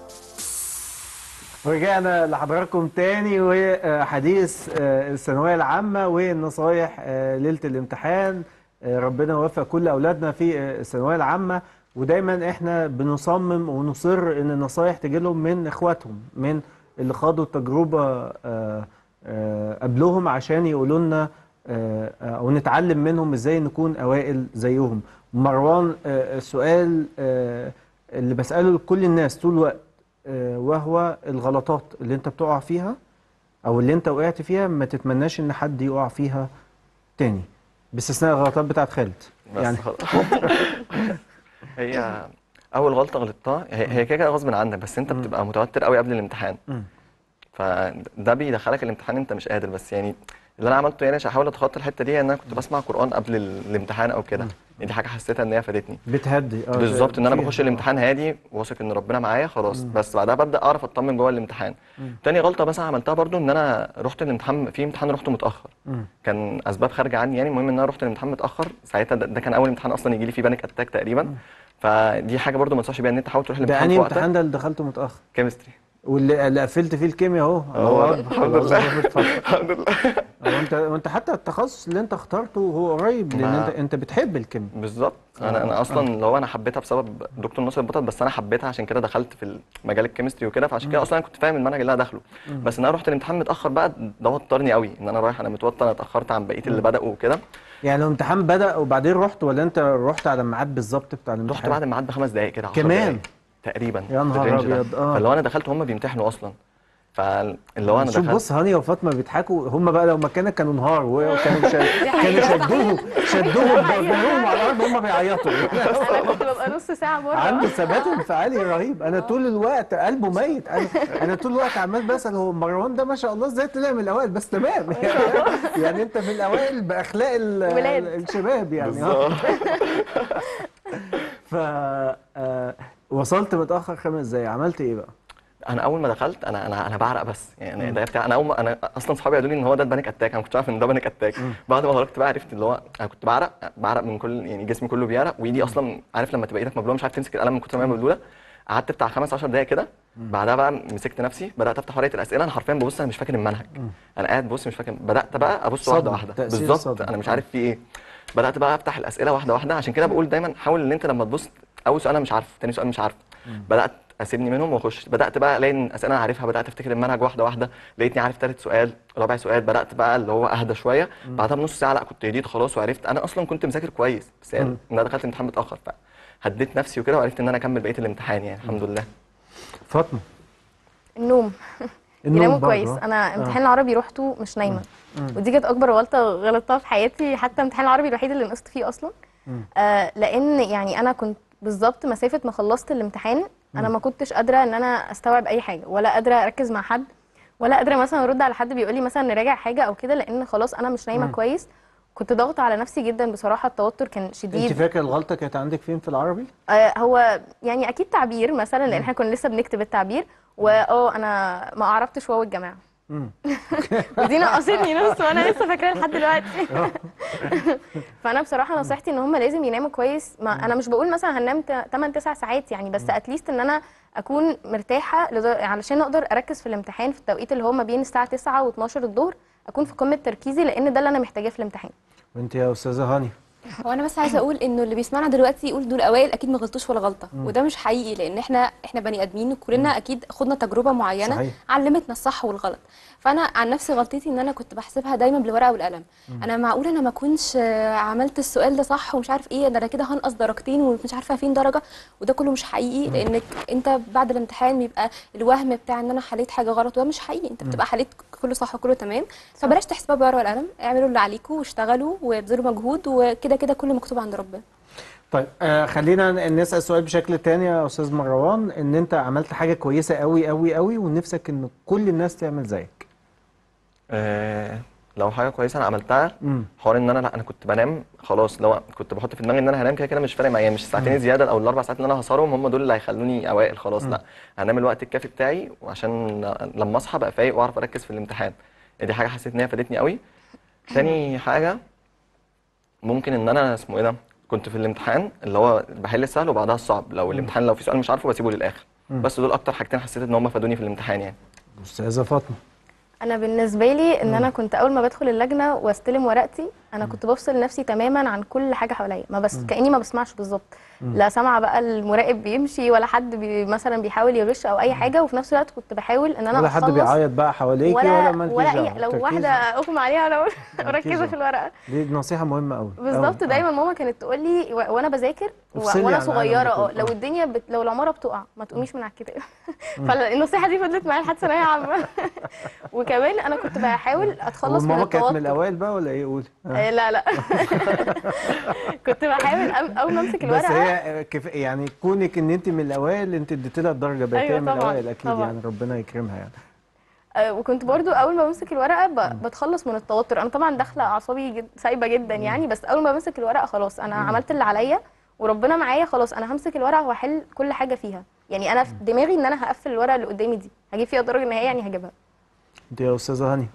ورجعنا لحضراتكم تاني وحديث آه، الثانوية العامة والنصايح آه، ليلة الامتحان آه، ربنا يوفق كل أولادنا في آه، الثانوية العامة ودايما احنا بنصمم ونصر ان النصايح تجي لهم من اخواتهم من اللي خاضوا التجربة آه، آه، قبلهم عشان يقولوا لنا آه، آه، او نتعلم منهم ازاي نكون اوائل زيهم مروان آه، السؤال آه، اللي بسأله لكل الناس طول الوقت آه، وهو الغلطات اللي انت بتقع فيها او اللي انت وقعت فيها ما تتمناش ان حد يقع فيها تاني باستثناء الغلطات بتاعت خالد بس يعني خلاص هي اول غلطه غلطتها هي هي كده كده غصب عنك بس انت بتبقى متوتر قوي قبل الامتحان مم. فده بيدخلك الامتحان انت مش قادر بس يعني اللي انا عملته يعني عشان احاول اتخطى الحته دي ان انا كنت بسمع قران قبل ال- الامتحان او كده يعني دي حاجه حسيتها ان هي فادتني بتهدي اه بالظبط ان انا فيها. بخش الامتحان هادي واثق ان ربنا معايا خلاص بس بعدها ببدا اعرف اطمن جوه الامتحان تاني غلطه مثلا عملتها برضو ان انا رحت الامتحان في امتحان رحت متاخر مم. كان اسباب خارجه عني يعني المهم ان انا رحت الامتحان متاخر ساعتها ده, ده كان اول امتحان اصلا يجي لي فيه بانيك اتاك تقريبا فدي حاجه برضو ما انصحش بيها ان انت تحاول تروح ده الامتحان انهي في امتحان وقتك ده اللي دخلته متاخر كيمستري واللي اللي قفلت فيه الكيمياء اهو هو الله ده. أكبر. الحمد الله لله. أكبر. اتفضل. الحمد لله هو انت وانت حتى التخصص اللي انت اخترته هو قريب لان ما- انت انت بتحب الكيمياء بالظبط انا انا اصلا لو انا حبيتها بسبب دكتور ناصر البطل بس انا حبيتها عشان كده دخلت في مجال الكيمستري وكده فعشان كده اصلا انا كنت فاهم المنهج اللي انا داخله بس ان انا رحت الامتحان متاخر بقى ده وترني قوي ان انا رايح انا متوتر انا اتاخرت عن بقيه اللي بداوا وكده يعني لو الامتحان بدأ وبعدين رحت ولا انت رحت على الميعاد بالظبط بتاع الامتحان رحت بعد الميعاد بخمس دقائق كده 10 كمان؟ دقايق تقريبا يا في نهار الرينج ده. أبيض، آه. فاللي هو انا دخلت هم بيمتحنوا اصلا فاللي هو انا شوف دخلت بص هاني وفاطمه بيضحكوا هم بقى لو مكانك كانوا انهار وكانوا شد... كانوا شدوهم شدوهم ضربوهم على الارض هم بيعيطوا انا كنت ببقى نص ساعه بره عنده ثبات انفعالي رهيب انا طول الوقت قلبه ميت انا انا طول الوقت عمال بسال هو مروان ده ما شاء الله ازاي طلع من الاوائل بس تمام يعني انت من الاوائل باخلاق ال- ولاد. الشباب يعني اه ف آه، وصلت متاخر خمس دقايق عملت ايه بقى؟ انا اول ما دخلت انا انا انا بعرق بس يعني ده بتاع انا اول ما انا اصلا صحابي قالوا لي ان هو ده البانيك اتاك انا ما كنتش عارف ان ده بانيك اتاك بعد ما خرجت بقى عرفت اللي هو انا كنت بعرق بعرق من كل يعني جسمي كله بيعرق وايدي اصلا عارف لما تبقى ايدك مبلوله مش عارف تمسك القلم من كتر ما هي مبلوله قعدت بتاع خمس 10 دقايق كده بعدها بقى مسكت نفسي بدات افتح ورقه الاسئله انا حرفيا ببص انا مش فاكر المنهج انا قاعد ببص مش فاكر بدات بقى ابص واحده صدمة، واحده تأثير بالظبط الصدمة. انا مش عارف في ايه بدات بقى افتح الاسئله واحده واحده عشان كده بقول دايما حاول ان انت لما تبص اول سؤال انا مش عارف تاني سؤال مش عارف بدات اسيبني منهم واخش بدات بقى الاقي ان الاسئله انا عارفها بدات افتكر المنهج واحده واحده لقيتني عارف ثالث سؤال رابع سؤال بدات بقى اللي هو اهدى شويه بعدها بنص ساعه لا كنت هديت خلاص وعرفت انا اصلا كنت مذاكر كويس بس يعني ان انا دخلت الامتحان متاخر فهديت نفسي وكده وعرفت ان انا اكمل بقيه الامتحان يعني الحمد لله فاطمه النوم النوم يناموا برضه، كويس آه. انا امتحان العربي روحته مش نايمه ودي كانت اكبر غلطه غلطتها في حياتي حتى امتحان العربي الوحيد اللي نقصت فيه اصلا آه لان يعني انا كنت بالظبط مسافه ما خلصت الامتحان انا ما كنتش قادره ان انا استوعب اي حاجه ولا قادره اركز مع حد ولا قادره مثلا ارد على حد بيقول لي مثلا نراجع حاجه او كده لان خلاص انا مش نايمه كويس كنت ضاغطه على نفسي جدا بصراحه التوتر كان انت شديد فاكر الغلطه كانت عندك فين في العربي؟ آه، هو يعني اكيد تعبير مثلا لان احنا كنا لسه بنكتب التعبير واه انا ما عرفتش واو الجماعه مم. ودي نقصتني نص وانا لسه فاكراها لحد دلوقتي فانا بصراحه نصيحتي ان هم لازم يناموا كويس ما انا مش بقول مثلا هننام 8 9 ساعات يعني بس اتليست ان انا اكون مرتاحه لدر- علشان اقدر اركز في الامتحان في التوقيت اللي هو ما بين الساعه 9 و12 الظهر اكون في قمه تركيزي لان ده اللي انا محتاجاه في الامتحان وانت يا استاذه هاني هو انا بس عايزه اقول انه اللي بيسمعنا دلوقتي يقول دول اوائل اكيد ما غلطوش ولا غلطه وده مش حقيقي لان احنا احنا بني ادمين كلنا اكيد خدنا تجربه معينه صحيح. علمتنا الصح والغلط فانا عن نفسي غلطتي ان انا كنت بحسبها دايما بالورقه والقلم انا معقول انا ما كنتش آه، عملت السؤال ده صح ومش عارف ايه ده انا كده هنقص درجتين ومش عارفه فين درجه وده كله مش حقيقي لانك انت بعد الامتحان بيبقى الوهم بتاع ان انا حليت حاجه غلط وده مش حقيقي انت بتبقى حليت كله صح وكله تمام فبلاش تحسبها بالورقه والقلم اعملوا اللي عليكم واشتغلوا وابذلوا مجهود وكده كده كله مكتوب عند ربنا طيب آه خلينا نسأل سؤال بشكل تاني يا استاذ مروان ان انت عملت حاجة كويسة قوي قوي قوي ونفسك ان كل الناس تعمل زيك آه لو حاجه كويسه انا عملتها مم. حوار ان انا لا انا كنت بنام خلاص لو كنت بحط في دماغي ان انا هنام كده كده مش فارق معايا مش الساعتين زياده او الاربع ساعات اللي انا هسهرهم هم دول اللي هيخلوني اوائل خلاص لا هنام الوقت الكافي بتاعي وعشان لما اصحى ابقى فايق واعرف اركز في الامتحان دي حاجه حسيت ان هي فادتني قوي تاني حاجه ممكن ان انا اسمه ايه ده كنت في الامتحان اللي هو بحل السهل وبعدها الصعب لو الامتحان لو في سؤال مش عارفه بسيبه للاخر بس دول اكتر حاجتين حسيت ان هم فادوني في الامتحان يعني استاذة فاطمة انا بالنسبه لي ان انا كنت اول ما بدخل اللجنه واستلم ورقتي انا كنت بفصل نفسي تماما عن كل حاجه حواليا ما بس كاني ما بسمعش بالظبط لا سامعه بقى المراقب بيمشي ولا حد بي مثلا بيحاول يغش او اي حاجه وفي نفس الوقت كنت بحاول ان انا ولا حد أخلص بيعيط بقى حواليكي ولا, ولا مالكيش ولا دعوة. اي لو تركيز. واحده اغمى عليها انا مركزه دعوة. في الورقه دي نصيحة مهمة قوي بالظبط دايما ماما كانت تقول لي و- وانا بذاكر و- افصلي وانا عن العالم صغيره ده اه كله. لو الدنيا بت... لو العماره بتقع ما تقوميش من على الكتاب فالنصيحه دي فضلت معايا لحد ثانويه عامه وكمان انا كنت بحاول اتخلص من ماما كانت من التوتر الاوائل بقى ولا ايه قولي آه. آه، لا لا كنت بحاول أم- اول ما امسك بس الورقه هي كف... يعني كونك ان انت من الاوائل انت اديت لها الدرجه بقت أيوة هي من طبعاً، الاوائل اكيد طبعاً. يعني ربنا يكرمها يعني آه، وكنت برضو اول ما بمسك الورقه ب- بتخلص من التوتر انا طبعا داخله اعصابي جد سايبه جدا يعني بس اول ما بمسك الورقه خلاص انا عملت اللي عليا وربنا معايا خلاص انا همسك الورقه وهحل كل حاجه فيها يعني انا في دماغي ان انا هقفل الورقه اللي قدامي دي هجيب فيها الدرجه النهائيه يعني هجيبها انت يا استاذه هاني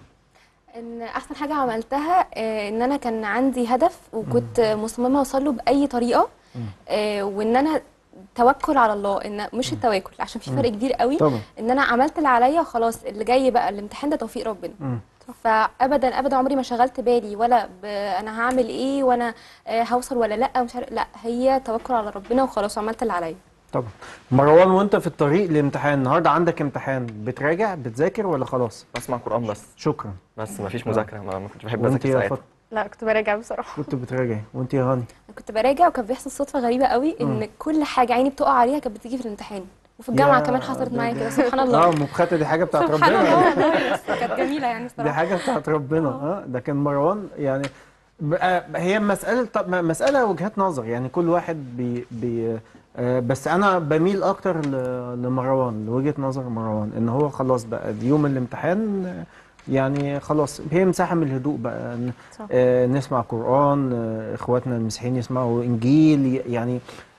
ان احسن حاجه عملتها آه، ان انا كان عندي هدف وكنت مصممه اوصل له باي طريقه آه، وان انا توكل على الله ان مش التواكل عشان في فرق كبير قوي طبعا ان انا عملت اللي عليا خلاص اللي جاي بقى الامتحان ده توفيق ربنا مم. فابدا ابدا عمري ما شغلت بالي ولا ب... انا هعمل ايه وانا آه، هوصل ولا لا مش عارف لا هي توكل على ربنا وخلاص وعملت اللي عليا طبعا مروان وانت في الطريق للامتحان النهارده عندك امتحان بتراجع بتذاكر ولا خلاص بسمع قران بس شكرا بس ما فيش مذاكره ما ما كنتش بحب وانت اذاكر يا ساعتها فاطمه لا كنت براجع بصراحه كنت بتراجعي وانت يا هاني أنا كنت براجع وكان بيحصل صدفه غريبه قوي ان كل حاجه عيني بتقع عليها كانت بتيجي في الامتحان وفي الجامعه يا كمان حصلت ده- معايا ده- كده سبحان اه الله مبخته دي حاجه بتاعت سبحان ربنا الله والله، بس كانت جميله يعني دي الصراحه حاجه بتاعت ربنا اه ده كان مروان يعني بقى هي مساله طب مساله وجهات نظر يعني كل واحد بي بي آه بس انا بميل اكتر ل- لمروان لوجهه نظر مروان ان هو خلاص بقى يوم الامتحان آه، يعني خلاص هي مساحه من الهدوء بقى ن- صح. آه نسمع قران آه اخواتنا المسيحيين يسمعوا انجيل يعني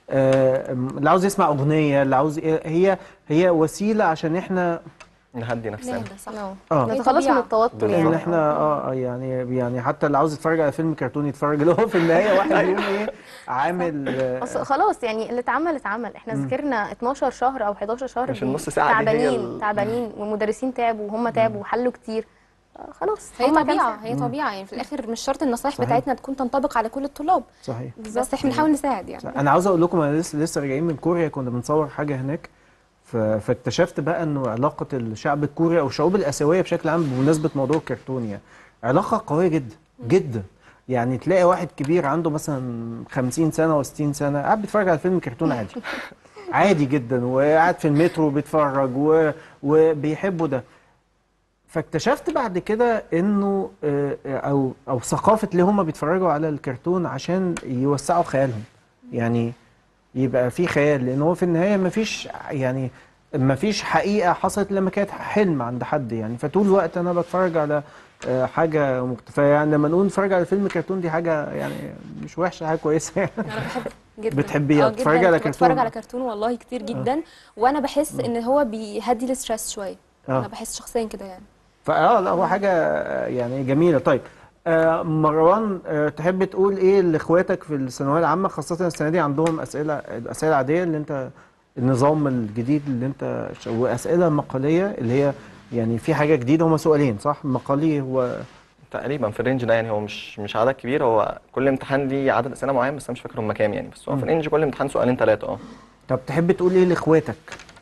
آه اللي عاوز يسمع اغنيه اللي عاوز هي هي وسيله عشان احنا نهدي نفسنا نهدى صح اه نتخلص من طبيعة. التوتر بالظبط. ان يعني احنا اه آه، يعني يعني حتى اللي عاوز يتفرج على فيلم كرتون يتفرج اللي هو في النهايه واحد يقوم ايه عامل آه، أصل خلاص يعني اللي اتعمل اتعمل احنا ذاكرنا 12 شهر او 11 شهر مش بي- النص ساعة دي هي تعبانين ال- تعبانين والمدرسين تعبوا وهم تعبوا وحلوا كتير آه، خلاص هي هما كام طبيعه ساعة. هي طبيعه يعني في الاخر مش شرط النصايح صحيح. بتاعتنا تكون تنطبق على كل الطلاب صحيح بس احنا بنحاول نساعد يعني انا عاوز اقول لكم انا لسه لسه راجعين من كوريا كنا بنصور حاجه هناك ف- فاكتشفت بقى انه علاقه الشعب الكوري او الشعوب الاسيويه بشكل عام بمناسبه موضوع الكرتون يعني علاقه قويه جدا جدا يعني تلاقي واحد كبير عنده مثلا 50 سنه و60 سنه قاعد بيتفرج على فيلم كرتون عادي عادي جدا وقاعد في المترو بيتفرج و... وبيحبوا ده فاكتشفت بعد كده انه آه، آه، او او ثقافه اللي هم بيتفرجوا على الكرتون عشان يوسعوا خيالهم يعني يبقى في خيال لان هو في النهايه مفيش يعني مفيش حقيقه حصلت لما كانت حلم عند حد يعني فطول الوقت انا بتفرج على آه، حاجه مختلفه يعني لما نقول نتفرج على فيلم كرتون دي حاجه يعني مش وحشه حاجه كويسه يعني انا بحب جدا بتحبيها؟ آه، بتتفرجي جداً. على كنت بتفرج كرتون؟ على كرتون والله كتير جدا وانا بحس ان هو بيهدي الستريس شويه آه. انا بحس شخصيا كده يعني فاه لا هو حاجه آه، يعني جميله طيب آه مروان آه تحب تقول ايه لاخواتك في الثانويه العامه خاصه السنه دي عندهم اسئله الاسئله العاديه اللي انت النظام الجديد اللي انت ش- واسئله مقاليه اللي هي يعني في حاجه جديده هما سؤالين صح مقالي هو تقريبا في الرينج ده يعني هو مش مش عدد كبير هو كل امتحان ليه عدد اسئله معين بس انا مش فاكر هم كام يعني بس هو في الرينج كل امتحان سؤالين ثلاثه اه طب تحب تقول ايه لاخواتك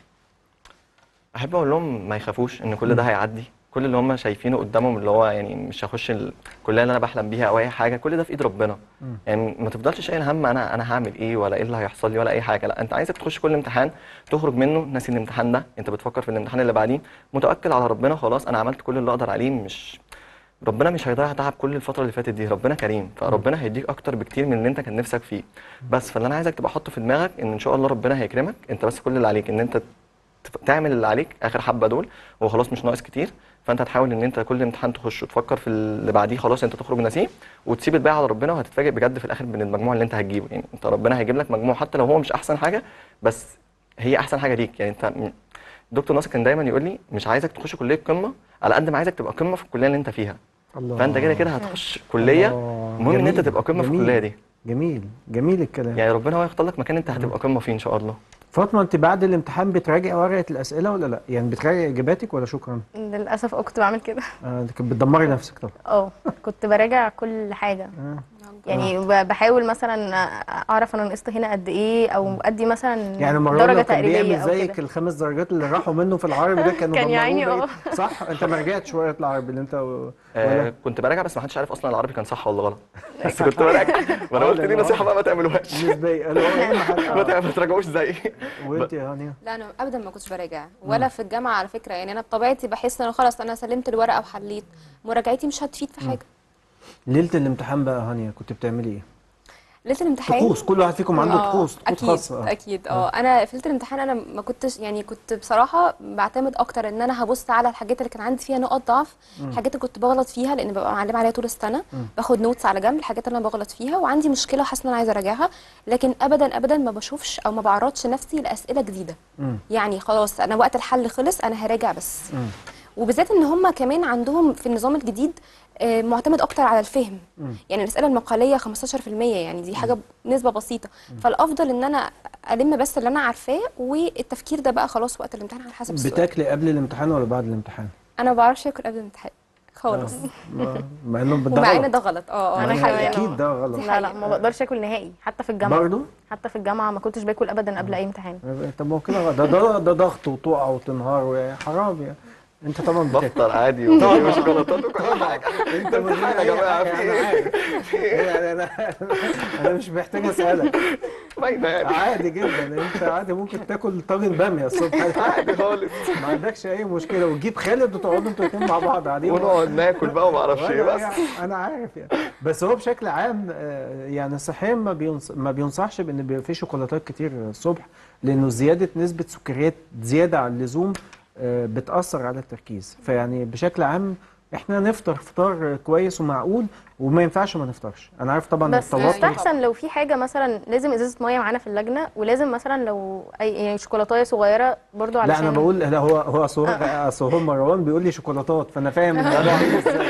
احب اقول لهم ما يخافوش ان كل ده هيعدي كل اللي هم شايفينه قدامهم اللي هو يعني مش هخش الكليه اللي انا بحلم بيها او اي حاجه كل ده في ايد ربنا يعني ما تفضلش شايل هم انا انا هعمل ايه ولا ايه اللي هيحصل لي ولا اي حاجه لا انت عايزك تخش كل امتحان تخرج منه ناسي الامتحان ده انت بتفكر في الامتحان اللي بعديه متوكل على ربنا خلاص انا عملت كل اللي اقدر عليه مش ربنا مش هيضيع تعب كل الفتره اللي فاتت دي ربنا كريم فربنا هيديك اكتر بكتير من اللي انت كان نفسك فيه بس فاللي انا عايزك تبقى حاطه في دماغك ان ان شاء الله ربنا هيكرمك انت بس كل اللي عليك ان انت تف- تعمل اللي عليك اخر حبه دول وخلاص مش ناقص كتير فانت هتحاول ان انت كل امتحان تخش وتفكر في اللي بعديه خلاص انت تخرج نسيه وتسيب الباقي على ربنا وهتتفاجئ بجد في الاخر من المجموع اللي انت هتجيبه يعني انت ربنا هيجيب لك مجموع حتى لو هو مش احسن حاجه بس هي احسن حاجه ليك يعني انت م- دكتور ناصر كان دايما يقول لي مش عايزك تخش كليه قمه على قد ما عايزك تبقى قمه في الكليه اللي انت فيها الله فانت كده كده هتخش كليه الله. المهم ان انت جميل، تبقى قمه في جميل. الكليه دي جميل جميل الكلام يعني ربنا هو يختار لك مكان انت هتبقى قمه فيه ان شاء الله فاطمه انت بعد الامتحان بتراجع ورقه الاسئله ولا لا يعني بتراجع اجاباتك ولا شكرا للاسف اه كنت بعمل كده آه كنت بتدمري نفسك طبعا اه كنت براجع كل حاجه آه. يعني ب- بحاول مثلا اعرف انا نقصت هنا قد ايه او ادي مثلا يعني مروان درجه لو كان تقريبيه بيعمل او زيك كده الخمس درجات اللي راحوا منه في العربي ده كانوا كان يا عيني دمروه اه. بقيت- صح انت ما رجعتش ورقه العربي اللي انت و... آه ولا كنت براجع بس ما حدش عارف اصلا العربي كان صح ولا غلط بس كنت براجع وانا قلت دي نصيحه بقى ما تعملوهاش بالنسبه لي قالوا هو اهم حاجه ما آه. تع- ما تراجعوش زيي وانت يا هانيا لا انا ابدا ما كنتش براجع ولا في الجامعه على فكره يعني انا بطبيعتي بحس ان خلاص انا سلمت الورقه وحليت مراجعتي مش هتفيد في حاجه ليله الامتحان بقى يا هانيا كنت بتعملي ايه ليله الامتحان طقوس كل واحد فيكم عنده آه، طقوس طقوس اكيد خاصه آه. اكيد اه انا في ليله الامتحان انا ما كنتش يعني كنت بصراحه بعتمد اكتر ان انا هبص على الحاجات اللي كان عندي فيها نقط ضعف الحاجات اللي كنت بغلط فيها لان ببقى معلمه عليها طول السنه باخد نوتس على جنب الحاجات اللي انا بغلط فيها وعندي مشكله حاسه ان انا عايزه اراجعها لكن ابدا ابدا ما بشوفش او ما بعرضش نفسي لاسئله جديده مم. يعني خلاص انا وقت الحل خلص انا هراجع بس وبالذات ان هم كمان عندهم في النظام الجديد آه، معتمد اكتر على الفهم يعني الاسئله المقاليه 15% يعني دي حاجه نسبه بسيطه فالافضل ان انا الم بس اللي انا عارفاه والتفكير ده بقى خلاص وقت الامتحان على حسب السؤال بتاكلي قبل الامتحان ولا بعد الامتحان انا ما بعرفش اكل قبل الامتحان خالص ما- مع انه ده ومع ان غلط ده غلط اه اه أنا دي كمان. حقيقه اكيد ده غلط لا لا ما بقدرش اكل نهائي حتى في الجامعه برضه حتى في الجامعه ما كنتش باكل ابدا قبل اي امتحان طب ما هو كده غلط. ده ده ده ضغط وتقع وتنهار ويا حرام يعني انت طبعا بتاكل بفطر عادي وفي شوكولاتات وكل حاجه انت من غير يا جماعه أي في حاجة، ايه؟ انا عارف يعني انا انا مش محتاج اسالك باينه يعني عادي جدا انت عادي ممكن تاكل طاجن باميه الصبح عادي خالص ما عندكش اي مشكله وتجيب خالد وتقعدوا انتوا الاثنين مع بعض قاعدين ونقعد ناكل بقى وما اعرفش ايه وأنا بس يعني انا عارف يعني بس هو بشكل عام آه، يعني صحيا ما بينص... ما بينصحش بان يبقى في شوكولاتات كتير الصبح لانه زياده نسبه سكريات زياده عن اللزوم آه، بتاثر على التركيز فيعني بشكل عام احنا نفطر فطار كويس ومعقول وما ينفعش ما نفطرش انا عارف طبعا بس التوتر يستحسن لو في حاجه مثلا لازم ازازه ميه معانا في اللجنه ولازم مثلا لو اي يعني شوكولاته صغيره برضو لا علشان انا بقول لا هو هو اصل هو اصل هو مروان بيقول لي شوكولاتات فانا فاهم الموضوع عامل ازاي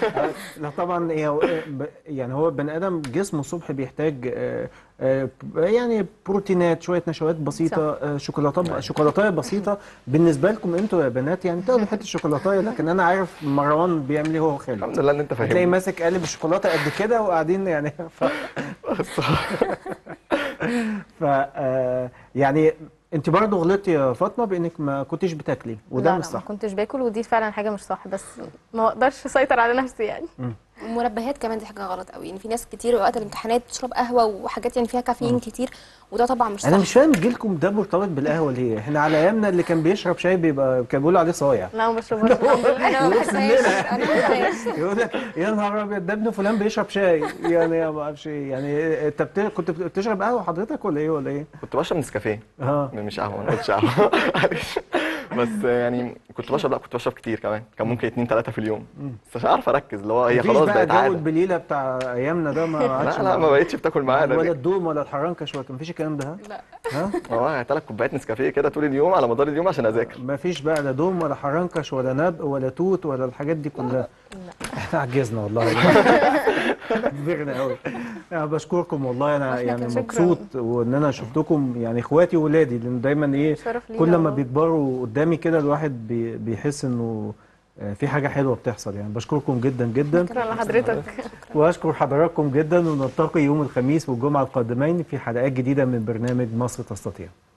لا طبعا هي هو- ب- يعني هو البني ادم جسمه الصبح بيحتاج آه، آه، يعني بروتينات شويه نشويات بسيطه آه، شوكولاته شوكولاته بسيطه بالنسبه لكم انتوا يا بنات يعني تاخدوا حته شوكولاته لكن انا عارف مروان بيعمل ايه هو خالد الحمد لله ان انت تلاقي فاهمني ماسك قالب الشوكولاته قد كده وقاعدين يعني ف... ف آه، يعني انت برضه غلطتي يا فاطمه بانك ما كنتش بتاكلي وده لا مش لا صح ما كنتش باكل ودي فعلا حاجه مش صح بس ما اقدرش اسيطر على نفسي يعني المنبهات كمان دي حاجه غلط قوي يعني في ناس كتير وقت الامتحانات بتشرب قهوه وحاجات يعني فيها كافيين كتير وده طبعا مش صح انا مش فاهم جيلكم ده مرتبط بالقهوه ليه احنا على ايامنا اللي كان بيشرب شاي بيبقى كان بيقولوا عليه صايع لا ما بشربهاش الحمد لله انا ما بحسهاش انا ما بحسهاش يقول لك يا نهار ابيض ده ابن فلان بيشرب شاي يعني ما اعرفش ايه يعني انت بت... كنت بتشرب قهوه حضرتك ولا ايه ولا ايه؟ كنت بشرب نسكافيه اه مش قهوه ما قلتش قهوه معلش بس يعني كنت بشرب لا كنت بشرب كتير كمان كان ممكن اتنين تلاته في اليوم بس مش عارف اركز اللي هو هي مفيش خلاص بقى بقت جو عاده البليله بتاع ايامنا ده ما عادش لا لا ما بقتش بتاكل معانا ولا دي الدوم ولا الحرنكش ولا مفيش الكلام ده ها؟ لا ها؟ اه ثلاث كوبايات نسكافيه كده طول اليوم على مدار اليوم عشان اذاكر مفيش بقى لا دوم ولا حرنكش ولا نبق ولا توت ولا الحاجات دي كلها احنا عجزنا والله كبرنا قوي انا بشكركم والله انا واحنا يعني كمان. مبسوط وان انا شفتكم يعني اخواتي وولادي لان دايما ايه شرف لينا كل ما والله. بيكبروا قدامي كده الواحد بي- بيحس انه آه، في حاجه حلوه بتحصل يعني بشكركم جدا جدا شكرا لحضرتك واشكر حضراتكم جدا ونلتقي يوم الخميس والجمعه القادمين في حلقات جديده من برنامج مصر تستطيع